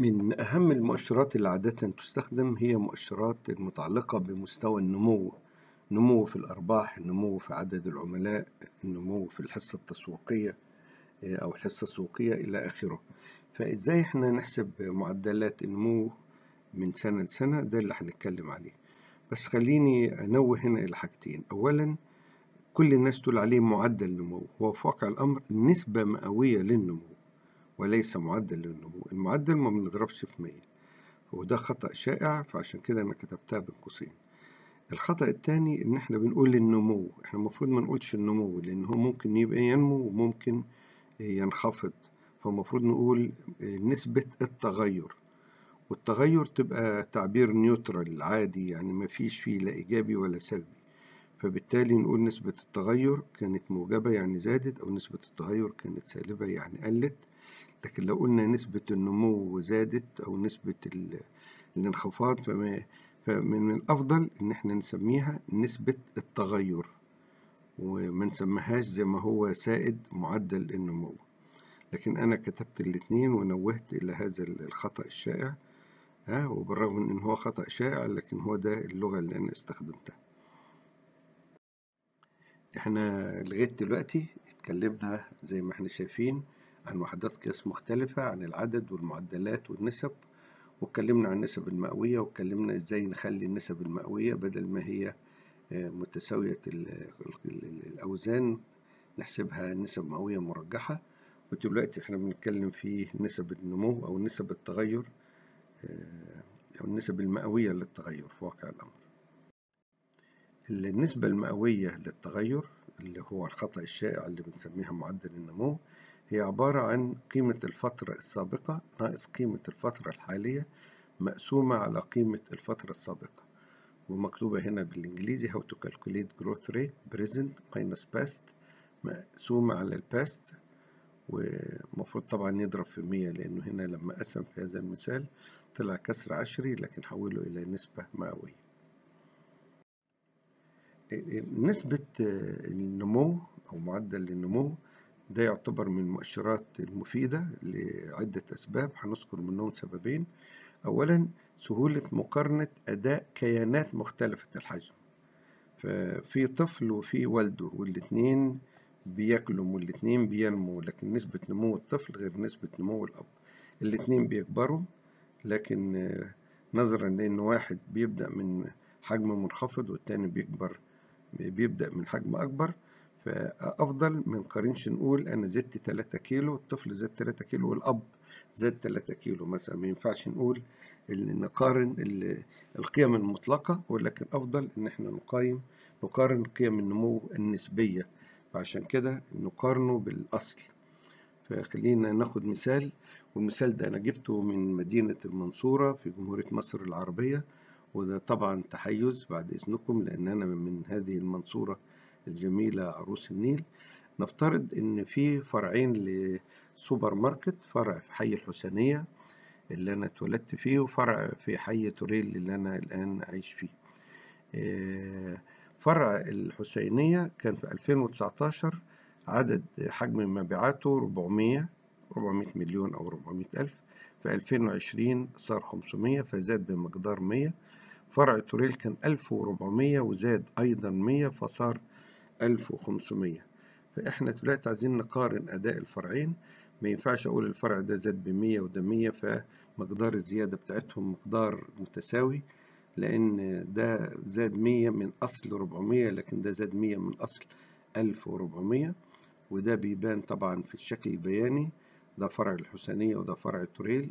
من أهم المؤشرات اللي عادةً تُستخدم هي مؤشرات المتعلقة بمستوى النمو، نمو في الأرباح، النمو في عدد العملاء، النمو في الحصة التسويقية آآ أو الحصة السوقية إلى آخره. فإزاي إحنا نحسب معدلات النمو من سنة لسنة ده اللي هنتكلم عليه. بس خلّيني أنوّه هنا إلى حاجتين، أولًا كل الناس تقول عليه معدل نمو، هو في واقع الأمر نسبة مئوية للنمو وليس معدل للنمو، المعدل ما بنضربش في 100 وده خطأ شائع فعشان كده أنا كتبتها بين قوسين. الخطأ التاني إن إحنا بنقول النمو، إحنا المفروض ما نقولش النمو لأن هو ممكن يبقى ينمو وممكن ينخفض، فالمفروض نقول نسبة التغيُّر، والتغيُّر تبقى تعبير neutral عادي يعني ما فيش فيه لا إيجابي ولا سلبي، فبالتالي نقول نسبة التغيُّر كانت موجبة يعني زادت أو نسبة التغيُّر كانت سالبة يعني قلّت، لكن لو قلنا نسبة النمو زادت أو نسبة ال الانخفاض فما فمن الأفضل إن إحنا نسميها نسبة التغيُّر وما نسميهاش زي ما هو سائد معدل النمو. لكن أنا كتبت الاتنين ونوّهت إلى هذا الخطأ الشائع ها وبالرغم من إن هو خطأ شائع لكن هو ده اللغة اللي أنا استخدمتها. إحنا لغاية دلوقتي اتكلمنا زي ما إحنا شايفين عن وحدات قياس مختلفة عن العدد والمعدلات والنسب، واتكلمنا عن النسب المئوية واتكلمنا إزاي نخلّي النسب المئوية بدل ما هي آآ متساوية ال ال الأوزان نحسبها نسب مئوية مرجحة، ودلوقتي إحنا بنتكلم في نسب النمو أو نسب التغيُّر آآ أو النسب المئوية للتغيُّر في واقع الأمر. النسبة المئوية للتغيُّر اللي هو الخطأ الشائع اللي بنسميها معدل النمو، هي عبارة عن قيمة الفترة السابقة ناقص قيمة الفترة الحالية مقسومة على قيمة الفترة السابقة، ومكتوبة هنا بالإنجليزي how to calculate growth rate present minus past مقسومة على الpast والمفروض طبعًا نضرب في 100 لأنه هنا لما قسم في هذا المثال طلع كسر عشري لكن حوّله إلى نسبة مئوية. آآ نسبة النمو أو معدل النمو ده يعتبر من المؤشرات المفيدة لعدة أسباب هنذكر منهم سببين، أولًا سهولة مقارنة أداء كيانات مختلفة الحجم، ففي طفل وفي والده والاتنين بياكلوا والاتنين بينموا لكن نسبة نمو الطفل غير نسبة نمو الأب، الاتنين بيكبروا لكن نظرًا لإن واحد بيبدأ من حجم منخفض والتاني بيكبر بيبدأ من حجم أكبر، فأفضل ما نقارنش نقول أنا زدت 3 كيلو الطفل زاد 3 كيلو والأب زاد 3 كيلو مثلًا، ما ينفعش نقول ال نقارن ال القيم المطلقة ولكن أفضل إن إحنا نقايم نقارن قيم النمو النسبية، فعشان كده نقارنه بالأصل. فخلّينا ناخد مثال والمثال ده أنا جبته من مدينة المنصورة في جمهورية مصر العربية، وده طبعًا تحيُّز بعد إذنكم لأن أنا من هذه المنصورة الجميلة عروس النيل. نفترض إن في فرعين لسوبر ماركت، فرع في حي الحسينية اللي أنا اتولدت فيه وفرع في حي توريل اللي أنا الآن أعيش فيه. آآ فرع الحسينية كان في 2019 عدد حجم مبيعاته 400 400 مليون أو 400 ألف، في 2020 صار 500 فزاد بمقدار 100. فرع توريل كان 1400 وزاد أيضًا 100 فصار 1500. فإحنا دلوقتي عايزين نقارن أداء الفرعين، ما ينفعش أقول الفرع ده زاد ب100 وده 100 فمقدار الزيادة بتاعتهم مقدار متساوي، لأن ده زاد 100 من أصل 400 لكن ده زاد 100 من أصل 1400 وده بيبان طبعًا في الشكل البياني، ده فرع الحسينية وده فرع توريل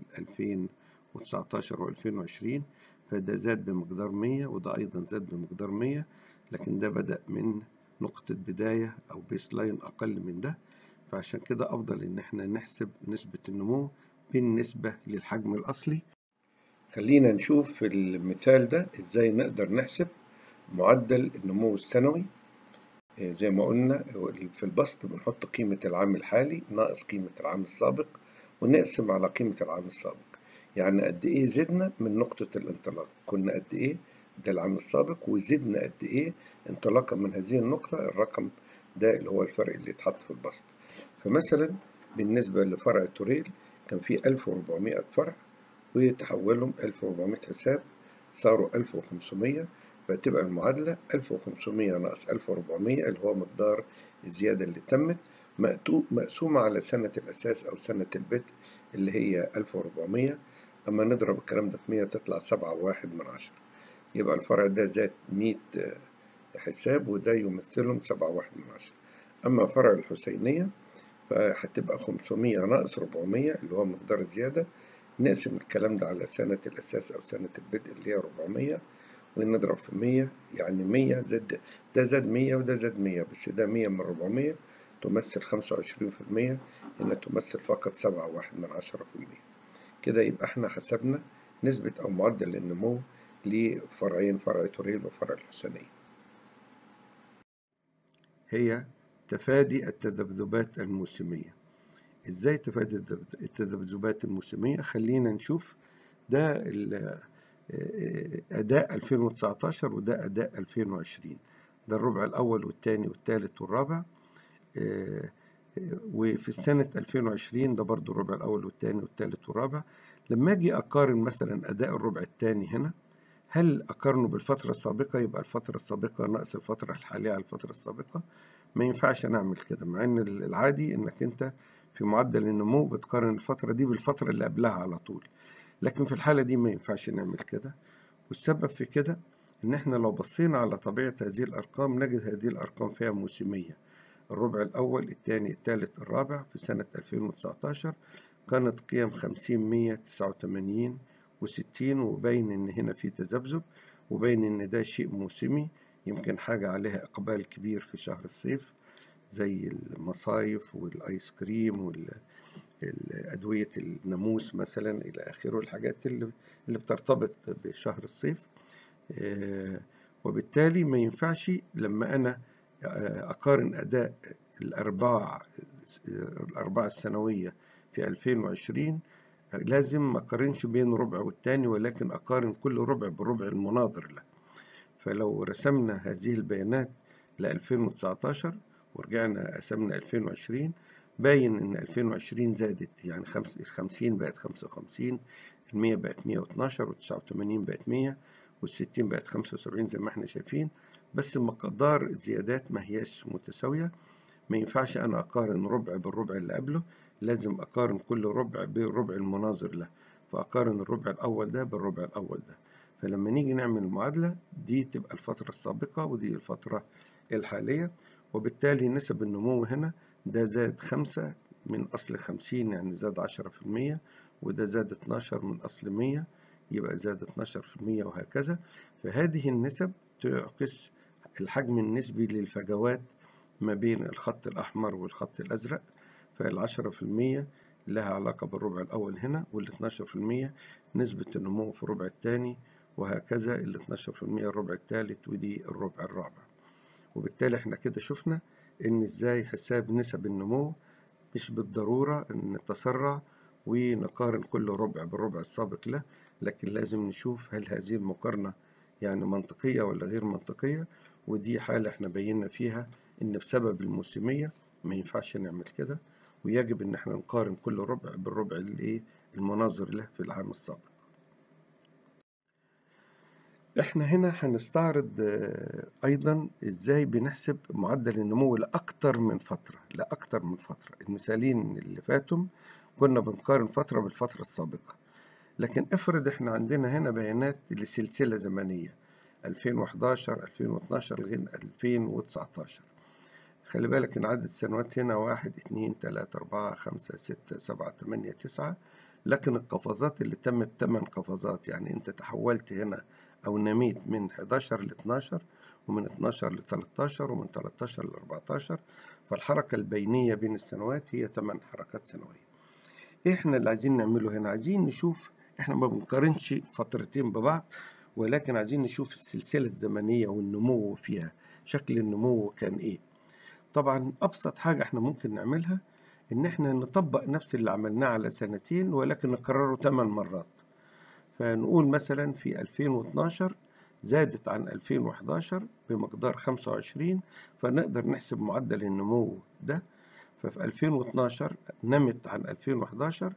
2019 و2020 فده زاد بمقدار 100 وده أيضًا زاد بمقدار 100 لكن ده بدأ من نقطة بداية أو baseline أقل من ده، فعشان كده أفضل إن إحنا نحسب نسبة النمو بالنسبة للحجم الأصلي. خلّينا نشوف في المثال ده إزاي نقدر نحسب معدل النمو السنوي، آآ زي ما قلنا في البسط بنحط قيمة العام الحالي ناقص قيمة العام السابق ونقسم على قيمة العام السابق، يعني قد إيه زدنا من نقطة الانطلاق، كنا قد إيه ده العام السابق وزدنا قد إيه انطلاقًا من هذه النقطة الرقم ده اللي هو الفرق اللي اتحط في البسط. فمثلًا بالنسبة لفرع توريل كان في 1400 فرع وتحولهم 1400 حساب صاروا 1500 فتبقى المعادلة 1500 ناقص 1400 اللي هو مقدار الزيادة اللي تمت مقسومة على سنة الأساس أو سنة البدء اللي هي 1400 أما نضرب الكلام ده في 100 تطلع سبعة واحد من عشرة يبقى الفرع ده زاد 100 حساب وده يمثلهم سبعة واحد من عشرة أما فرع الحسينية فهتبقى 500 ناقص 400 اللي هو مقدار الزيادة نقسم الكلام ده على سنة الأساس أو سنة البدء اللي هي 400 ونضرب في 100 يعني 100 زاد ده زاد 100 وده زاد 100 بس ده 100 من 400 تمثل 25% هنا تمثل فقط 7.1 من 10% كده يبقى احنا حسبنا نسبة أو معدل النمو لفرعين فرع توريل وفرع الحسينية هي تفادي التذبذبات الموسمية ازاي تفادي التذبذبات الموسمية خلينا نشوف ده أداء 2019 وده أداء 2020 ده الربع الأول والثاني والثالث والرابع وفي السنة 2020 ده برضو الربع الأول والثاني والثالث والرابع لما أجي أقارن مثلا أداء الربع الثاني هنا هل أقارنه بالفترة السابقة يبقى الفترة السابقة ناقص الفترة الحالية على الفترة السابقة ما ينفعش نعمل كده مع إن العادي إنك أنت في معدل النمو بتقارن الفترة دي بالفترة اللي قبلها على طول لكن في الحالة دي ما ينفعش نعمل كده والسبب في كده إن إحنا لو بصينا على طبيعة هذه الأرقام نجد هذه الأرقام فيها موسمية الربع الأول الثاني الثالث الرابع في سنة 2019 كانت قيم 50 100 89 وستين وباين إن هنا في تذبذب وباين إن ده شيء موسمي يمكن حاجة عليها إقبال كبير في شهر الصيف زي المصايف والآيس كريم والأدوية الناموس مثلا إلى آخره الحاجات اللي, اللي بترتبط بشهر الصيف وبالتالي ما ينفعش لما أنا أقارن أداء الأرباع الأرباع السنوية في 2020 لازم ما أقارنش بين ربع والتاني ولكن أقارن كل ربع بالربع المناظر له فلو رسمنا هذه البيانات ل 2019 ورجعنا قسمنا 2020 باين إن 2020 زادت يعني ال 50 بقت 55 ال 100 بقت 112 وال 89 بقت 100 وال 60 بقت 75 زي ما احنا شايفين بس مقدار الزيادات ما هياش متساوية ما ينفعش أنا أقارن ربع بالربع اللي قبله لازم أقارن كل ربع بالربع المناظر له فأقارن الربع الأول ده بالربع الأول ده فلما نيجي نعمل المعادلة دي تبقى الفترة السابقة ودي الفترة الحالية وبالتالي نسب النمو هنا ده زاد خمسة من أصل خمسين يعني زاد عشرة في المية وده زاد اتناشر من أصل مية يبقى زاد اتناشر في المية وهكذا فهذه النسب تعكس الحجم النسبي للفجوات ما بين الخط الأحمر والخط الأزرق فالعشرة في المية لها علاقة بالربع الأول هنا والاتناشر في المية نسبة النمو في الربع الثاني وهكذا الاتناشر في المية الربع الثالث ودي الربع الرابع وبالتالي احنا كده شفنا ان ازاي حساب نسب النمو مش بالضرورة ان نتسرع ونقارن كل ربع بالربع السابق له لكن لازم نشوف هل هذه المقارنة يعني منطقية ولا غير منطقية ودي حالة احنا بينا فيها ان بسبب الموسمية ما ينفعش نعمل كده ويجب ان احنا نقارن كل ربع بالربع اللي المناظر له في العام السابق احنا هنا هنستعرض ايضا ازاي بنحسب معدل النمو لاكتر من فترة لاكتر من فترة المثالين اللي فاتهم كنا بنقارن فترة بالفترة السابقة لكن افرض احنا عندنا هنا بيانات لسلسلة زمنية 2011 2012 لغاية 2019 خلي بالك ان عدد السنوات هنا واحد اتنين تلاتة أربعة خمسة ستة سبعة تمانية تسعة لكن القفزات اللي تمت تمن قفزات يعني انت تحولت هنا أو نميت من 11 ل 12 ومن 12 ل 13 ومن 13 ل 14 فالحركة البينية بين السنوات هي 8 حركات سنوية. إيه إحنا اللي عايزين نعمله هنا؟ عايزين نشوف إحنا ما بنقارنش فترتين ببعض ولكن عايزين نشوف السلسلة الزمنية والنمو فيها، شكل النمو كان إيه؟ طبعا أبسط حاجة إحنا ممكن نعملها إن إحنا نطبق نفس اللي عملناه على سنتين ولكن نكرره 8 مرات. فنقول مثلا في 2012 زادت عن 2011 بمقدار 25 فنقدر نحسب معدل النمو ده ففي 2012 نمت عن 2011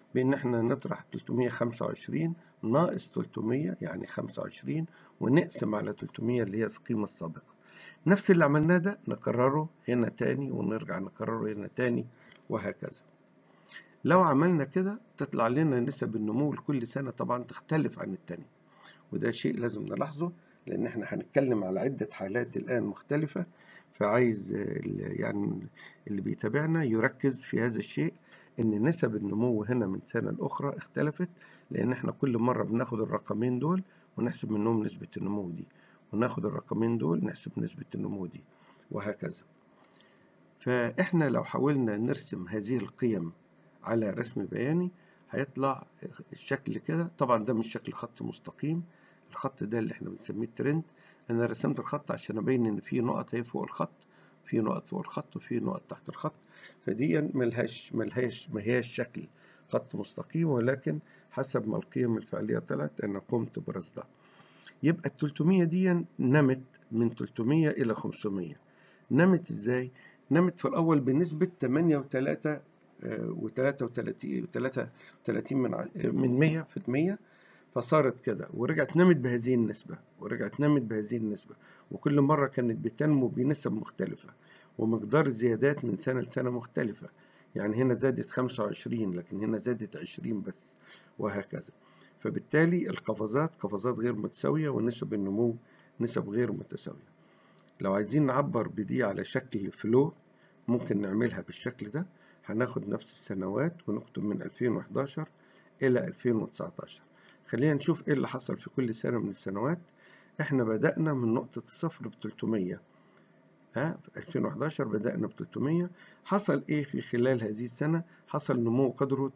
بإن احنا نطرح 325 ناقص 300 يعني 25 ونقسم على 300 اللي هي القيمة السابقة نفس اللي عملناه ده نكرره هنا تاني ونرجع نكرره هنا تاني وهكذا لو عملنا كده تطلع لنا نسب النمو لكل سنة طبعا تختلف عن التانية وده شيء لازم نلاحظه لأن احنا هنتكلم على عدة حالات الآن مختلفة فعايز يعني اللي بيتابعنا يركز في هذا الشيء ان نسب النمو هنا من سنة لأخرى اختلفت لأن احنا كل مرة بناخد الرقمين دول ونحسب منهم نسبة النمو دي وناخد الرقمين دول نحسب نسبة النمو دي وهكذا فإحنا لو حاولنا نرسم هذه القيم على رسم بياني هيطلع الشكل كده طبعا ده مش شكل خط مستقيم الخط ده اللي احنا بنسميه الترند انا رسمت الخط عشان ابين ان في نقط اهي فوق الخط في نقط فوق الخط وفي نقط تحت الخط فدي ملهاش ملهاش ما هياش شكل خط مستقيم ولكن حسب ما القيم الفعلية طلعت أنا قمت برصدها يبقى ال 300 دي نمت من 300 إلى 500 نمت إزاي؟ نمت في الأول بنسبة 8 و3 و33 و33 من من 100 في المية فصارت كده ورجعت نمت بهذه النسبة ورجعت نمت بهذه النسبة وكل مرة كانت بتنمو بنسب مختلفة ومقدار الزيادات من سنة لسنة مختلفة يعني هنا زادت 25 لكن هنا زادت 20 بس وهكذا فبالتالي القفزات قفزات غير متساوية ونسب النمو نسب غير متساوية لو عايزين نعبر بدي على شكل فلو ممكن نعملها بالشكل ده هناخد نفس السنوات ونكتب من 2011 إلى 2019 خلينا نشوف إيه اللي حصل في كل سنة من السنوات إحنا بدأنا من نقطة الصفر ب 300 ها في 2011 بدأنا ب 300 حصل إيه في خلال هذه السنة حصل نمو قدره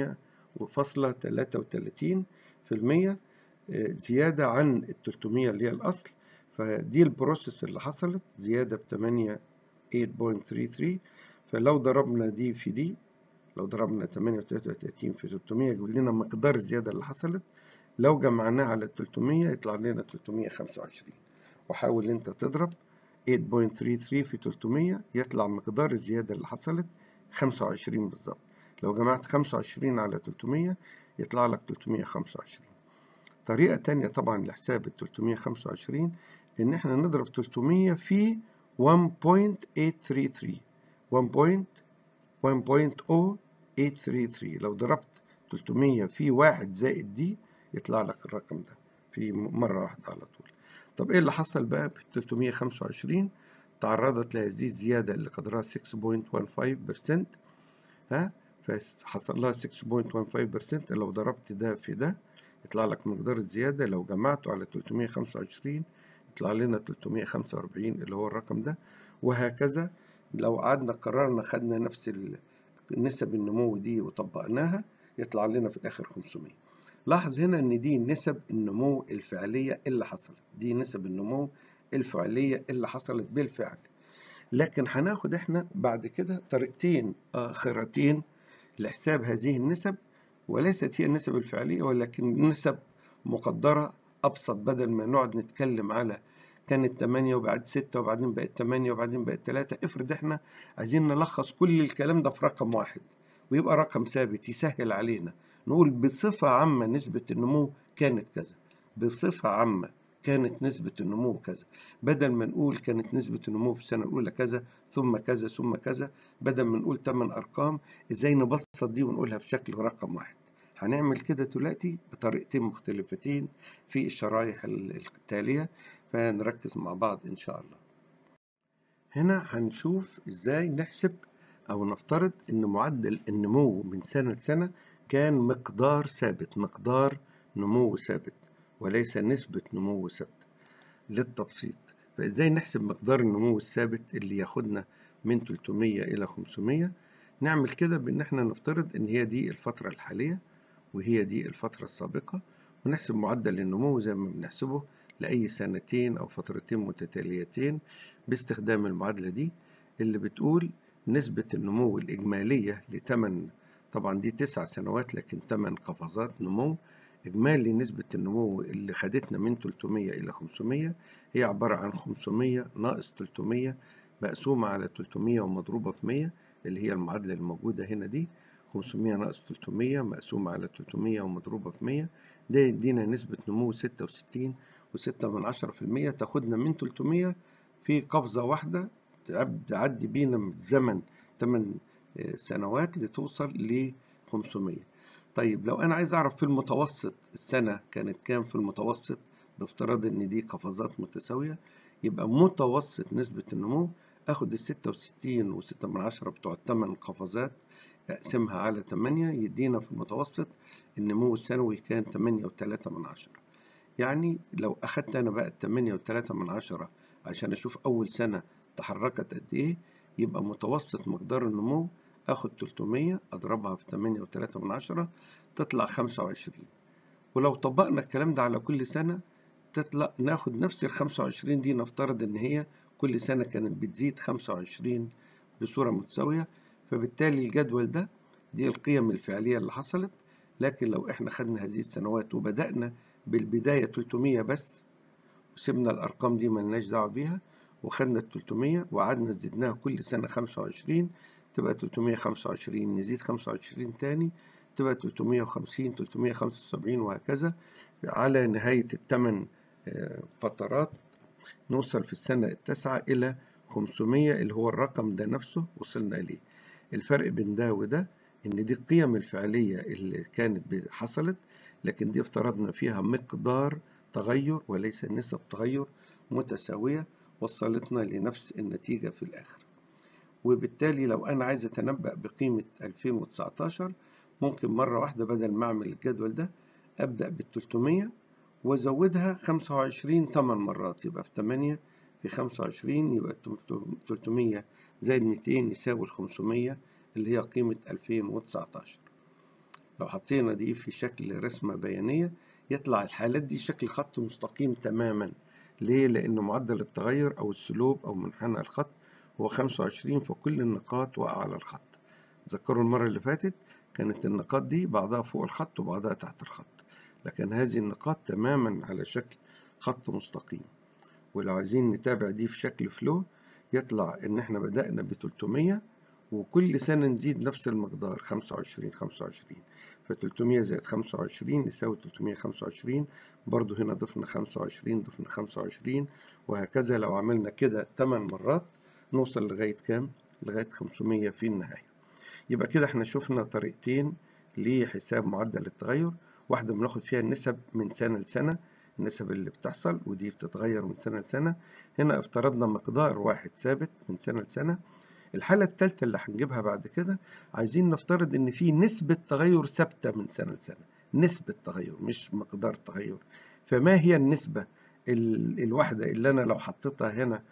8.33 في المية زيادة عن ال 300 اللي هي الأصل فدي البروسيس اللي حصلت زيادة ب 8 8.33 فلو ضربنا دي في دي لو ضربنا 833 في 300 يجيب لنا مقدار الزيادة اللي حصلت لو جمعناه على 300 يطلع لنا 325 وحاول انت تضرب 8.33 في 300 يطلع مقدار الزيادة اللي حصلت 25 بالظبط لو جمعت 25 على 300 يطلع لك 325 طريقة تانية طبعا لحساب ال 325 إن إحنا نضرب 300 في 1.833 1.0833 لو ضربت 300 في واحد زائد دي يطلع لك الرقم ده في مرة واحدة على طول طب ايه اللي حصل بقى ب 325 تعرضت لهذه الزيادة اللي قدرها 6.15% ها فحصل لها 6.15% لو ضربت ده في ده يطلع لك مقدار الزيادة لو جمعته على 325 يطلع لنا 345 اللي هو الرقم ده وهكذا لو قعدنا قررنا خدنا نفس نسب النمو دي وطبقناها يطلع لنا في الآخر 500 لاحظ هنا ان دي نسب النمو الفعلية اللي حصلت دي نسب النمو الفعلية اللي حصلت بالفعل لكن هناخد احنا بعد كده طريقتين آخرتين لحساب هذه النسب وليست هي النسب الفعلية ولكن نسب مقدرة أبسط بدل ما نقعد نتكلم على كانت 8 وبعد 6 وبعدين بقت 8 وبعدين بقت 3 افرض احنا عايزين نلخص كل الكلام ده في رقم واحد ويبقى رقم ثابت يسهل علينا نقول بصفة عامة نسبة النمو كانت كذا بصفة عامة كانت نسبة النمو كذا بدل ما نقول كانت نسبة النمو في السنة الأولى كذا ثم كذا ثم كذا بدل ما نقول 8 أرقام إزاي نبسط دي ونقولها في شكل رقم واحد هنعمل كده دلوقتي بطريقتين مختلفتين في الشرايح التالية فنركز مع بعض إن شاء الله هنا هنشوف إزاي نحسب أو نفترض إن معدل النمو من سنة لسنة كان مقدار ثابت مقدار نمو ثابت وليس نسبة نمو ثابتة للتبسيط فإزاي نحسب مقدار النمو الثابت اللي ياخدنا من 300 إلى 500 نعمل كده بإن احنا نفترض إن هي دي الفترة الحالية وهي دي الفترة السابقة ونحسب معدل النمو زي ما بنحسبه لأي سنتين أو فترتين متتاليتين باستخدام المعادلة دي اللي بتقول نسبة النمو الإجمالية لتمن طبعا دي تسع سنوات لكن تمن قفزات نمو إجمالي نسبة النمو اللي خدتنا من 300 إلى 500 هي عبارة عن 500 ناقص 300 مقسومة على 300 ومضروبة في 100 اللي هي المعادلة الموجودة هنا دي 500 ناقص 300 مقسوم على 300 ومضروبة في 100 ده يدينا نسبة نمو 66 و6 من عشرة في المية تاخدنا من 300 في قفزة واحدة تعدي بينا من الزمن 8 سنوات لتوصل ل 500 طيب لو أنا عايز أعرف في المتوسط السنة كانت كام في المتوسط بافتراض إن دي قفزات متساوية يبقى متوسط نسبة النمو اخد ال 66 وستة من عشرة بتوع الثمان قفزات اقسمها على 8 يدينا في المتوسط النمو السنوي كان 8 وتلاتة من عشرة يعني لو اخدت انا بقى التمانية وتلاتة من عشرة عشان اشوف اول سنة تحركت قد ايه يبقى متوسط مقدار النمو اخد 300 اضربها في 8 وتلاتة من عشرة تطلع 25 ولو طبقنا الكلام ده على كل سنة تطلع ناخد نفس ال 25 دي نفترض ان هي كل سنة كانت بتزيد 25 بصورة متساوية فبالتالي الجدول ده دي القيم الفعلية اللي حصلت لكن لو احنا خدنا هذه السنوات وبدأنا بالبداية 300 بس وسيبنا الأرقام دي ملناش دعوة بيها وخدنا ال 300 وقعدنا زدناها كل سنة 25 تبقى 325 نزيد 25 تاني تبقى 350 375 وهكذا على نهاية الثمان فترات نوصل في السنة التاسعة إلى 500 اللي هو الرقم ده نفسه وصلنا إليه الفرق بين ده وده إن دي القيم الفعلية اللي كانت حصلت لكن دي افترضنا فيها مقدار تغير وليس نسب تغير متساوية وصلتنا لنفس النتيجة في الآخر وبالتالي لو أنا عايز أتنبأ بقيمة 2019 ممكن مرة واحدة بدل ما أعمل الجدول ده أبدأ بال 300 وازودها 25 8 مرات يبقى في 8 في 25 يبقى 300 زائد 200 يساوي ال 500 اللي هي قيمة 2019 لو حطينا دي في شكل رسمة بيانية يطلع الحالات دي شكل خط مستقيم تماما ليه؟ لأن معدل التغير أو السلوب أو منحنى الخط هو 25 فكل النقاط واقعة على الخط تذكروا المرة اللي فاتت كانت النقاط دي بعضها فوق الخط وبعضها تحت الخط لكن هذه النقاط تماما على شكل خط مستقيم ولو عايزين نتابع دي في شكل فلو يطلع ان احنا بدأنا ب 300 وكل سنة نزيد نفس المقدار 25 25 ف 300 زائد 25 يساوي 325 برضو هنا ضفنا 25 ضفنا 25 وهكذا لو عملنا كده 8 مرات نوصل لغاية كام؟ لغاية 500 في النهاية يبقى كده احنا شفنا طريقتين لحساب معدل التغير واحدة بناخد فيها النسب من سنة لسنة النسب اللي بتحصل ودي بتتغير من سنة لسنة هنا افترضنا مقدار واحد ثابت من سنة لسنة الحالة الثالثة اللي هنجيبها بعد كده عايزين نفترض إن في نسبة تغير ثابتة من سنة لسنة نسبة تغير مش مقدار تغير فما هي النسبة الواحدة اللي أنا لو حطيتها هنا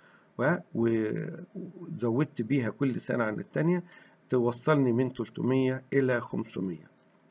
وزودت بيها كل سنة عن التانية توصلني من 300 إلى 500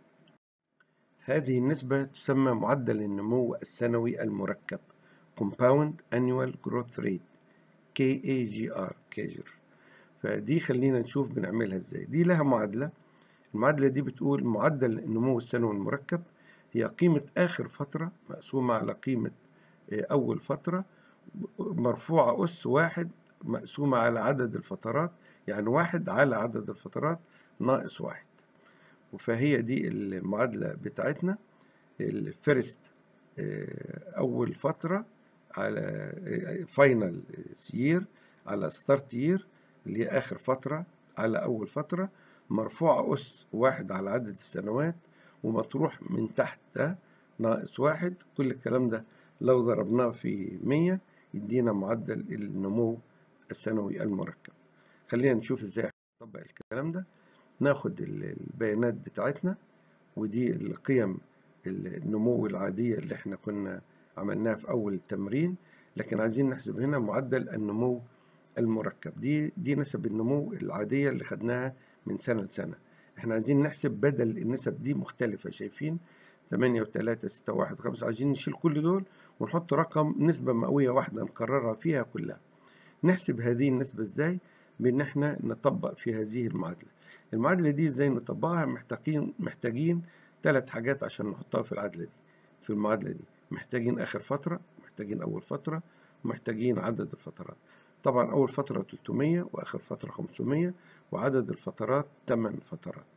هذه النسبة تسمى معدل النمو السنوي المركب Compound Annual Growth Rate KAGR كاجر فدي خلينا نشوف بنعملها ازاي دي لها معادلة المعادلة دي بتقول معدل النمو السنوي المركب هي قيمة آخر فترة مقسومة على قيمة أول فترة مرفوعة أس واحد مقسومة على عدد الفترات يعني واحد على عدد الفترات ناقص واحد فهي دي المعادلة بتاعتنا الفيرست أول فترة على فاينل سير على ستارت يير اللي هي آخر فترة على أول فترة مرفوعة أس واحد على عدد السنوات ومطروح من تحت ده ناقص واحد كل الكلام ده لو ضربناه في مية يدينا معدل النمو السنوي المركب خلينا نشوف ازاي نطبق الكلام ده ناخد البيانات بتاعتنا ودي القيم النمو العادية اللي احنا كنا عملناها في أول التمرين لكن عايزين نحسب هنا معدل النمو المركب دي دي نسب النمو العادية اللي خدناها من سنة لسنة احنا عايزين نحسب بدل النسب دي مختلفة شايفين 8 و3 6 1 5 عايزين نشيل كل دول ونحط رقم نسبة مئوية واحدة نكررها فيها كلها نحسب هذه النسبة ازاي بان احنا نطبق في هذه المعادلة المعادلة دي ازاي نطبقها محتاجين محتاجين ثلاث حاجات عشان نحطها في العادلة دي في المعادلة دي محتاجين آخر فترة محتاجين أول فترة ومحتاجين عدد الفترات طبعا أول فترة 300 وآخر فترة 500 وعدد الفترات 8 فترات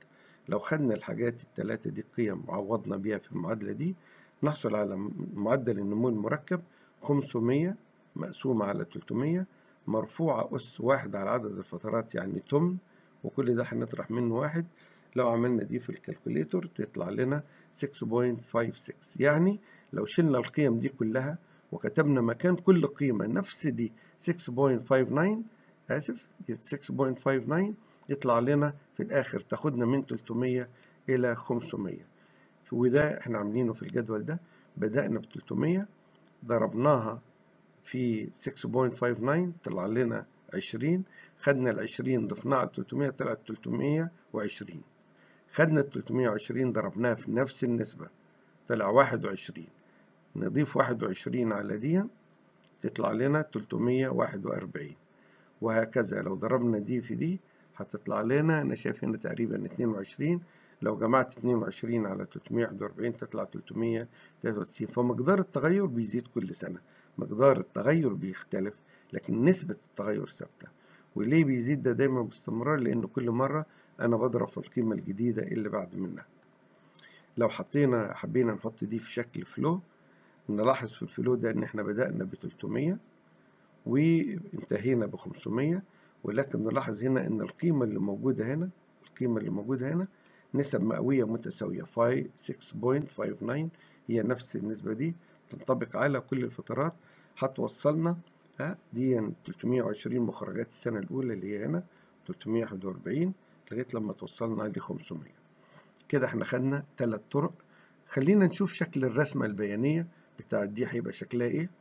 لو خدنا الحاجات الثلاثة دي قيم وعوضنا بيها في المعادلة دي نحصل على معدل النمو المركب 500 مقسومة على 300 مرفوعة أس واحد على عدد الفترات يعني تمن وكل ده هنطرح منه واحد لو عملنا دي في الكالكوليتور تطلع لنا 6.56 يعني لو شلنا القيم دي كلها وكتبنا مكان كل قيمة نفس دي 6.59 آسف 6.59 يطلع لنا في الآخر تاخدنا من 300 إلى 500 وده احنا عاملينه في الجدول ده بدأنا ب 300 ضربناها في 6.59 طلع لنا 20 خدنا ال 20 ضفناها على 300 طلعت 320 خدنا ال 320 ضربناها في نفس النسبة طلع 21 نضيف 21 على دي تطلع لنا 341 وهكذا لو ضربنا دي في دي هتطلع لنا أنا شايف هنا تقريبا 22 لو جمعت 22 على 341 تطلع 393 فمقدار التغير بيزيد كل سنة مقدار التغير بيختلف لكن نسبة التغير ثابتة وليه بيزيد ده دايما باستمرار لأن كل مرة أنا بضرب في القيمة الجديدة اللي بعد منها لو حطينا حبينا نحط دي في شكل فلو نلاحظ في الفلو ده إن إحنا بدأنا ب 300 وانتهينا ب 500 ولكن نلاحظ هنا إن القيمة اللي موجودة هنا القيمة اللي موجودة هنا نسب مئوية متساوية 6.59 هي نفس النسبة دي تنطبق على كل الفترات هتوصلنا ها دي 320 مخرجات السنة الأولى اللي هي هنا 341 لغاية لما توصلنا ل 500 كده احنا خدنا ثلاث طرق خلينا نشوف شكل الرسمة البيانية بتاعت دي هيبقى شكلها ايه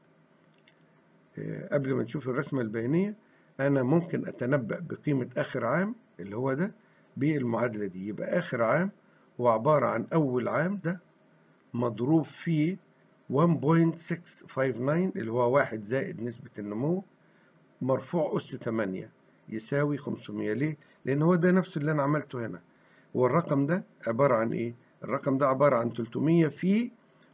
اه قبل ما نشوف الرسمة البيانية أنا ممكن أتنبأ بقيمة آخر عام اللي هو ده بالمعادلة دي يبقى آخر عام هو عبارة عن أول عام ده مضروب في 1.659 اللي هو واحد زائد نسبة النمو مرفوع أس 8 يساوي 500 ليه؟ لأن هو ده نفسه اللي أنا عملته هنا هو الرقم ده عبارة عن إيه؟ الرقم ده عبارة عن 300 في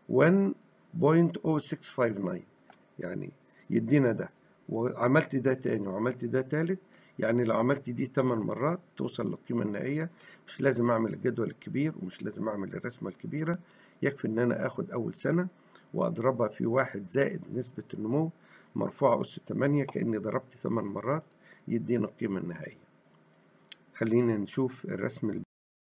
1.0659 يعني يدينا ده وعملت ده تاني وعملت ده تالت يعني لو عملت دي 8 مرات توصل للقيمة النهائية مش لازم أعمل الجدول الكبير ومش لازم أعمل الرسمة الكبيرة يكفي إن أنا آخد أول سنة وأضربها في واحد زائد نسبة النمو مرفوعة أس 8 كأني ضربت 8 مرات يدينا القيمة النهائية خلينا نشوف الرسم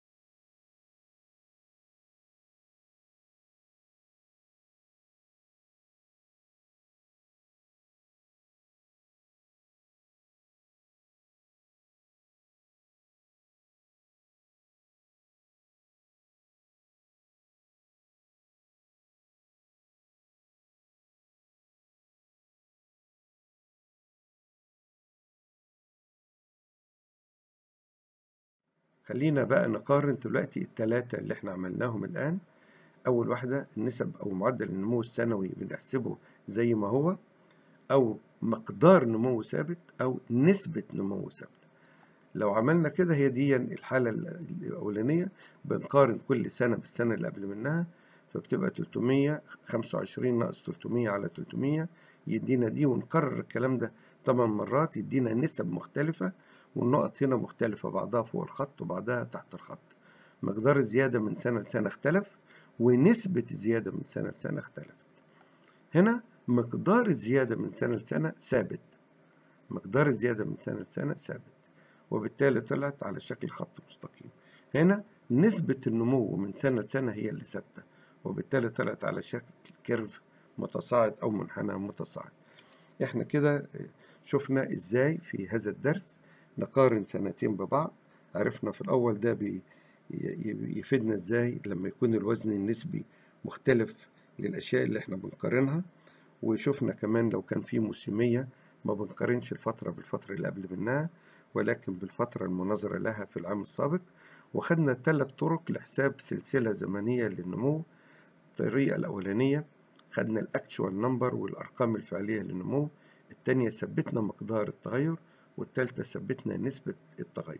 خلينا بقى نقارن دلوقتي التلاتة اللي احنا عملناهم الآن أول واحدة النسب أو معدل النمو السنوي بنحسبه زي ما هو أو مقدار نمو ثابت أو نسبة نمو ثابتة لو عملنا كده هي دي الحالة الأولانية بنقارن كل سنة بالسنة اللي قبل منها فبتبقى 325 ناقص 300 على 300 يدينا دي ونكرر الكلام ده 8 مرات يدينا نسب مختلفة والنقط هنا مختلفة بعضها فوق الخط وبعضها تحت الخط مقدار الزيادة من سنة لسنة اختلف ونسبة الزيادة من سنة لسنة اختلفت هنا مقدار الزيادة من سنة لسنة ثابت مقدار الزيادة من سنة لسنة ثابت وبالتالي طلعت على شكل خط مستقيم هنا نسبة النمو من سنة لسنة هي اللي ثابتة وبالتالي طلعت على شكل كيرف متصاعد أو منحنى متصاعد احنا كده شفنا ازاي في هذا الدرس نقارن سنتين ببعض عرفنا في الأول ده بي يفيدنا ازاي لما يكون الوزن النسبي مختلف للأشياء اللي احنا بنقارنها وشفنا كمان لو كان في موسمية ما بنقارنش الفترة بالفترة اللي قبل منها ولكن بالفترة المناظرة لها في العام السابق وخدنا ثلاث طرق لحساب سلسلة زمنية للنمو الطريقة الأولانية خدنا الأكتشوال نمبر والأرقام الفعلية للنمو التانية ثبتنا مقدار التغير والتالتة ثبتنا نسبة التغير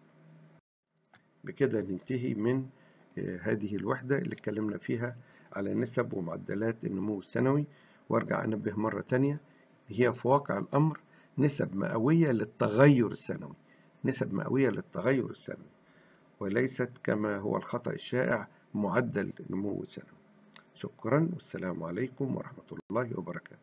بكده ننتهي من هذه الوحدة اللي اتكلمنا فيها على نسب ومعدلات النمو السنوي وارجع انبه مرة تانية هي في واقع الأمر نسب مئوية للتغير السنوي نسب مئوية للتغير السنوي وليست كما هو الخطأ الشائع معدل نمو سنوي شكرا والسلام عليكم ورحمة الله وبركاته